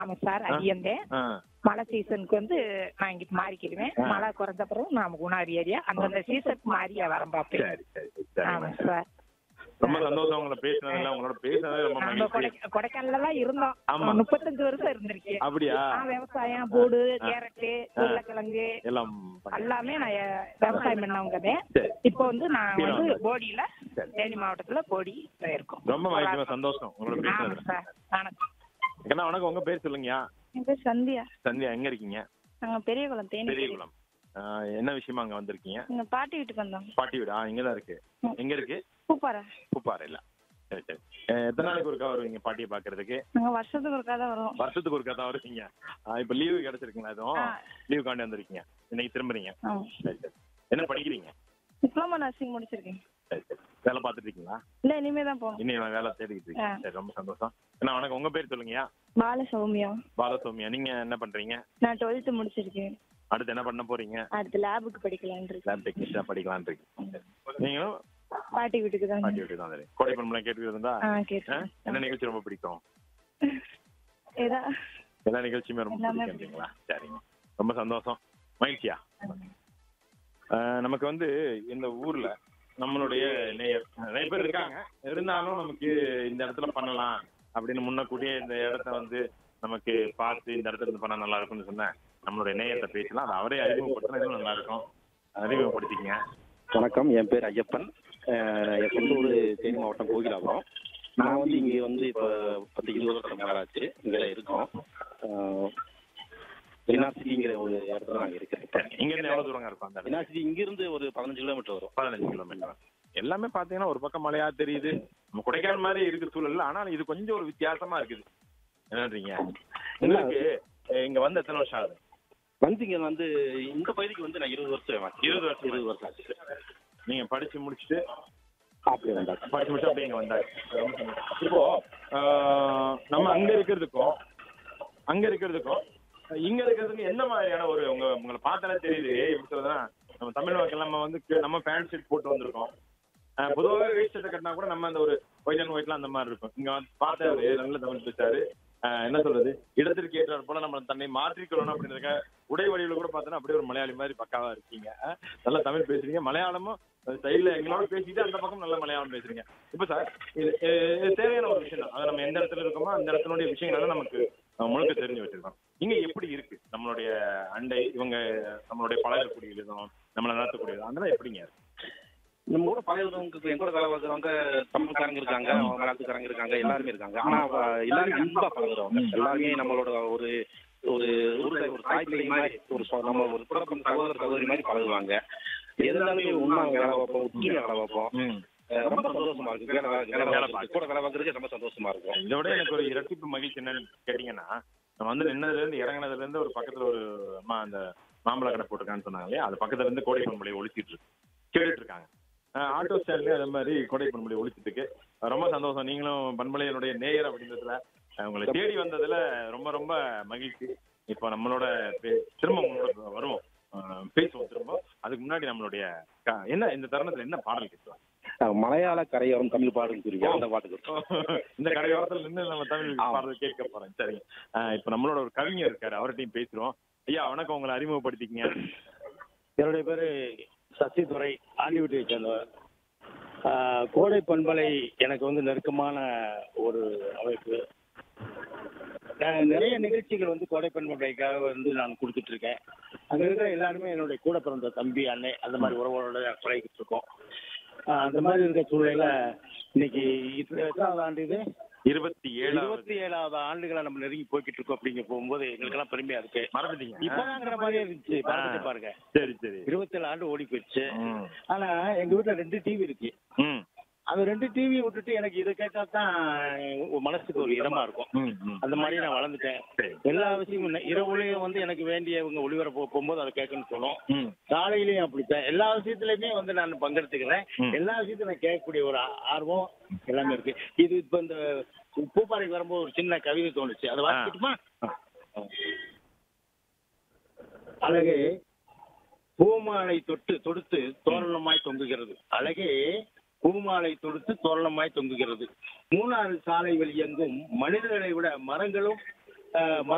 ஆமா சார் அடியந்தேன் ஆ மழை சீசனுக்கு வந்து நான் இங்கிட்டு மாறிக்கிடுவேன் ஆ. மழை குறைஞ்ச பிறகு நான் குணாரி ஏரியா அந்தந்த சீசனுக்கு மாறியா வரேன் பார்ப்பேன் சரி சரி சரி ஆமா சரிங்க சார் ரொம்ப சந்தோஷம் உங்களை பேசுனதுல உங்களோட பேசுனதே ரொம்ப நம்ம மகிழ்ச்சி கொடை- கொடைக்கானல்ல தான் இருந்தோம் ஆமா. முப்பத்தஞ்சு வருஷம் இருந்திருக்கேன் அப்படியா ஆ, விவசாயம் பூடு கேரட்டு உருளைக்கிழங்கு எல்லாம் பண்ணி- எல்லாமே நான் எ- விவசாயம் பண்ணவங்க சரி. இப்போ வந்து நான் கீழே வந்து வந்து. போடியில சரி. தேனி மாவட்டத்துல போடி இருக்கோம் ரொம்ப மகிழ்ச்சிமா சந்தோஷம் உங்களோட ஆமா பேசுனதுல சார் வணக்கம் ஏன்னா வணக்கம் உங்க பேர் சொல்லுங்கயா என் பேர் சந்தியா சந்தியா எங்க இருக்கீங்க நாங்க பெரியகுளம் தேனி பெரியகுளம் ஆ, என்ன விஷயமா அங்க வந்திருக்கீங்க எங்க பாட்டி வீட்டுக்கு வந்தோம் பாட்டி வீடா இங்கதான் இருக்கு எங்க இருக்கு பூப்பாறை பூப்பாறையில சரி சரி அஹ் எத்தனை நாளைக்கு ஒருக்கா வருவீங்க பாட்டியை பாக்குறதுக்கு நாங்க வருஷத்துக்கு ஒருக்கா தான் வரோம் வருஷத்துக்கு ஒருக்கா தான் வருவீங்க ஆ, இப்ப லீவு கிடைச்சிருக்குங்களா எதுவும் ஆ. லீவு காண்டி வந்திருக்கீங்க இன்னைக்கு திரும்புறீங்க ஆமா சரி சரி என்ன படிக்கிறீங்க டிப்ளமா நர்சிங் முடிச்சிருக்கேன் சரி சரி வேலை பார்த்துட்டு இருக்கீங்களா இல்ல இனிமே தான் போகணும் இன்னும் நான் வேலை தேடிக்கிட்டு இருக்கேன் ஆ. சரி ரொம்ப சந்தோஷம் என்ன வணக்கம் உங்க பேர் சொல்லுங்கய்யா பால சௌமியா பாலசௌமியா நீங்க என்ன பண்றீங்க நான் டுவெல்த் முடிச்சிருக்கேன் அடுத்து என்ன பண்ண போறீங்க அடுத்து லேபுக்கு படிக்கலான் இருக்கேன் லேப் டெக்னீஷியனா படிக்கலாம்னு இருக்கீங்க சரி. நீங்களும் பாட்டி வீட்டுக்கு தான் பாட்டி வீட்டுக்கு தான் வரீங்க கோடை பண்பலாம் கேட்டு இருந்தா ஆ ஆ? கேட்டேன் என்ன நிகழ்ச்சி ரொம்ப பிடிக்கும் ஏதா எல்லா நிகழ்ச்சியுமே ரொம்ப எல்லாமே பிடிக்குங்களா சரிங்க ரொம்ப சந்தோஷம் மகிழ்ச்சியா ஆஹ் நமக்கு வந்து இந்த ஊர்ல நம்மளுடைய நேயர் நிறைய பேர் இருக்காங்க இருந்தாலும் நமக்கு இந்த இடத்துல பண்ணலாம் அப்படின்னு முன்னக்கூட்டியே இந்த இடத்த வந்து நமக்கு பார்த்து இந்த இடத்துல இருந்து பண்ணா நல்லா இருக்கும்னு சொன்னேன் நம்மளுடைய நேயத்தை பேசலாம் அது அவரே அறிமுகப்படுத்தினா இன்னும் நல்லா இருக்கும் அறிமுகப்படுத்திக்கங்க வணக்கம் என் பேர் ஐயப்பன் அஹ் என் சொந்த ஊர் தேனி மாவட்டம் கோகிலாபுரம் நான் வந்து இங்கே வந்து இப்போ பத்து இருபது வருஷம் மேலே ஆச்சு இங்கே தான் இருக்கோம் என்ஆர்சிங்கிற ஒரு இடத்துல நாங்கள் இருக்கிறேன் இங்க இருந்து எவ்வளவு தூரங்க இருக்கும் அந்த இடம்? என்ஆர்சி இங்கிருந்து ஒரு பதினஞ்சு கிலோமீட்டர் வரும் பதினஞ்சு கிலோமீட்டர் எல்லாமே பாத்தீங்கன்னா ஒரு பக்கம் மலையா தெரியுது நம்ம கொடைக்கானல் மாதிரி இருக்கு சூழல் ஆனால் இது கொஞ்சம் ஒரு வித்தியாசமா இருக்குது என்னன்றீங்க உங்களுக்கு அஹ், இங்க வந்து எத்தனை வருஷம் ஆகுது வந்து இங்கே வந்து இந்த பகுதிக்கு வந்து நான் இருபது வருஷம் ஆச்சு. இருபது வருஷம் இருபது வருஷம் ஆச்சு நீங்க படிச்சு முடிச்சுட்டு அப்படியே வந்தாச்சு படிச்சு முடிச்சு அப்படியே இங்க வந்தாரு ரொம்ப சந்தோஷம். இப்போ ஆஹ், நம்ம அங்க இருக்கிறதுக்கும் அங்க இருக்கிறதுக்கும் இங்க இருக்கிறதுக்கு என்ன மாதிரியான ஒரு உங்க உங்களை பார்த்தாலே தெரியுது எப்படி சொல்றதுன்னா நம்ம தமிழ் மக்கள் நம்ம வந்து கு- நம்ம பேண்ட் ஷர்ட் போட்டு வந்திருக்கோம் ஆஹ், பொதுவாகவே வெயிட் ஷர்ட் கட்டினா கூட நம்ம அந்த ஒரு ஒயிட் அண்ட் ஒயிட்லாம் அந்த மாதிரி இருக்கும் இங்க வந்து பார்த்தாரு நல்ல தமிழ் பேசாரு ஆஹ், என்ன சொல்றது இடத்திற்கு ஏற்றாற் போல நம்ம தன்னை மாற்றிக்கொள்ளணும் அப்படின்றதுக்க உடை வடிவில் கூட பார்த்தோன்னா அப்படியே ஒரு மலையாளி மாதிரி பக்காவா இருக்கீங்க ஆஹ், நல்லா தமிழ் பேசுறீங்க மலையாளமும் சைடுல எங்களோட பேசிட்டு அந்த பக்கம் நல்ல மலையாளம் பேசுறீங்க இப்ப சார் இது இது- இது தேவையான ஒரு விஷயம் தான் அது நம்ம எந்த இடத்துல இருக்கோமோ அந்த இடத்தினுடைய விஷயங்களை நமக்கு அஹ், முழுக்க தெரிஞ்சு வச்சிருக்கோம் இங்க எப்படி இருக்கு நம்மளுடைய அண்டை இவங்க நம்மளுடைய பழகக்கூடிய விதம் நம்மளை நடத்தக்கூடிய விதம் அதெல்லாம் எப்படிங்க இருக்கு நம்ம கூட பழகிறவங்க என் கூட வேலை பார்க்குறவங்க தமிழ்காரங்க இருக்காங்க அவங்க மலையாளத்துக்காரங்க இருக்காங்க எல்லாருமே இருக்காங்க ஆனா அவ- எல்லாரும் அன்பா பழகுறவங்க எல்லாருமே நம்மளோட ஒரு ஒரு ஒரு ஒரு தாய் பிள்ளை மாதிரி ஒரு சொ- நம்ம ஒரு குழப்பம் சகோதர சகோதரி மாதிரி பழகுவாங்க எதுனாலுமே உண்மை வேலை பார்ப்போம் உண்மையா வேலை பார்ப்போம் அஹ் ரொம்ப சந்தோஷமா இருக்கு வேலை வா- வேலை பார்க்கறது கூட வேலை பார்க்கறதுக்கு ரொம்ப சந்தோஷமா இருக்கும் இதை விட எனக்கு ஒரு இரட்டிப்பு மகிழ்ச்சி என்னன்னு கேட்டீங்கன்னா நம்ம வந்து நின்னதுல இருந்து இறங்குனதுல இருந்து ஒரு பக்கத்துல ஒரு அம்மா அந்த மாம்பழ கடை போட்டிருக்கான்னு சொன்னாங்க இல்லையா அது பக்கத்துல இருந்து கோடை பண்புலையை ஒழிச்சிட்டு இருக்கு கேட்டுட்டு இருக்காங்க ஆஹ் ஆட்டோ ஸ்டாண்ட்லயும் அதே மாதிரி கோடை பண்புலை ஒழிச்சிட்டு இருக்கு ரொம்ப சந்தோஷம் நீங்களும் பண்பலையனுடைய நேயர் அப்படின்றதுல ஆஹ் உங்களை தேடி வந்ததுல ரொம்ப ரொம்ப மகிழ்ச்சி இப்போ நம்மளோட பே- திரும்ப உங்களோட வருவோம் ஆஹ் பேசுவோம் திரும்ப அதுக்கு முன்னாடி நம்மளுடைய க- என்ன இந்த தருணத்துல என்ன பாடல் கேட்கலாம் அஹ் மலையாள கரையோரம் தமிழ் பாடுன்னு சொல்லி அந்த பாட்டுக்கு இருக்கும். இந்த கடையோரத்துல நின்று நம்ம தமிழ் பாடுறது கேட்க போறோம் சரிங்க ஆஹ் இப்ப நம்மளோட ஒரு கவிஞர் இருக்காரு அவர்கிட்டயும் பேசுறோம் ஐயா வணக்கம் உங்களை அறிமுகப்படுத்திக்கங்க என்னுடைய பேரு சசிதுரை ஆண்டிவிட்டியை சேர்ந்தவர் ஆஹ் கோடை பண்பலை எனக்கு வந்து நெருக்கமான ஒரு அமைப்பு நான் நிறைய நிகழ்ச்சிகள் வந்து கோடை பண்பலைக்காக வந்து நான் கொடுத்துட்டு இருக்கேன் அங்க இருக்கிற எல்லாருமே என்னுடைய கூட பிறந்த தம்பி அண்ணே அந்த மாதிரி உறவோட பழகிட்டு இருக்கோம் ஆஹ் அந்த மாதிரி இருக்க சூழ்நிலையில இன்னைக்கு இது எத்தனாவது ஆண்டு இது இருபத்தி ஏழாவது இருபத்தி ஏழாவது ஆண்டுகளை நம்ம நெருங்கி போய்கிட்டு இருக்கோம் அப்படிங்க போகும்போது எங்களுக்கு எல்லாம் பெருமையா இருக்கு மறந்துட்டீங்க இப்பதாங்கிற மாதிரியே இருந்துச்சு பார்த்துட்டு பாருங்க சரி சரி இருபத்தேழு ஆண்டு ஓடி போயிடுச்சு ம். ஆனா எங்க வீட்டுல ரெண்டு டிவி இருக்கு ம். அந்த ரெண்டு டிவி விட்டுட்டு எனக்கு இதை கேட்டா தான் மனசுக்கு ஒரு இதமா இருக்கும் ம், ம். அந்த மாதிரி நான் வளர்ந்துட்டேன் சரி. எல்லா விஷயமும் இல்லை. இரவுலயும் வந்து எனக்கு வேண்டியவங்க ஒளிபரப்பு போகும்போது அதை கேட்கணும்னு தோணும் ம். காலையிலயும் அப்படித்தான் எல்லா விஷயத்துலயுமே வந்து நான் பங்கெடுத்துக்கிறேன் ம். எல்லா விஷயத்தையும் நான் கேட்கக்கூடிய ஒரு ஆ- ஆர்வம் எல்லாமே இருக்கு இது இப்ப இந்த பூப்பாறைக்கு வரும்போது ஒரு சின்ன கவிதை தோணுச்சு அதை வாசிக்கட்டுமா அழகே பூமாலை தொட்டு தொடுத்து தோரணமாய் தொங்குகிறது அழகே பூமாலை தொடுத்து தோரணமாய் தொங்குகிறது மூணாறு சாலை வழி எங்கும் மனிதர்களை விட மரங்களும் ஆஹ்,